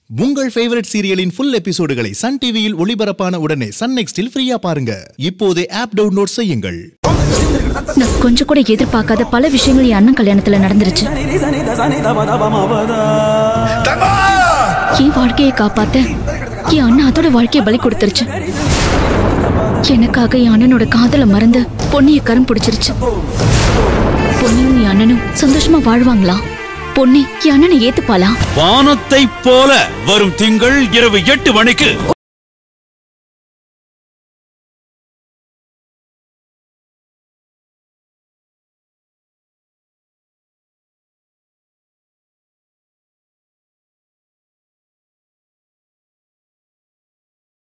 உங்கள் ஃபேவரட் சீரியலின் ஃபுல் எபிசோடுகளை சன் டிவியில் ஒளிபரப்பான உடனே சன் நெக்ஸ்டில் ஃப்ரீயா பாருங்க இப்போதே ஆப் டவுன்லோட் செய்யுங்கள் நான் கொஞ்சம் கூட எதிர்பார்க்காத பல விஷயங்கள் என் அண்ணன் கல்யாணத்துல நடந்துருச்சு என் வாழ்க்கையை காப்பாத்த என் அண்ணன் அதோட வாழ்க்கையை பலி கொடுத்துருச்சு எனக்காக என் அண்ணனோட காதல மறந்து பொன்னிய கரம் பிடிச்சிருச்சு பொன்னியும் என் அண்ணனும் சந்தோஷமா வாழ்வாங்களா பொன்னி என் அண்ணனை ஏத்துப்பாளா வானத்தை போல வரும் திங்கள் இரவு எட்டு மணிக்கு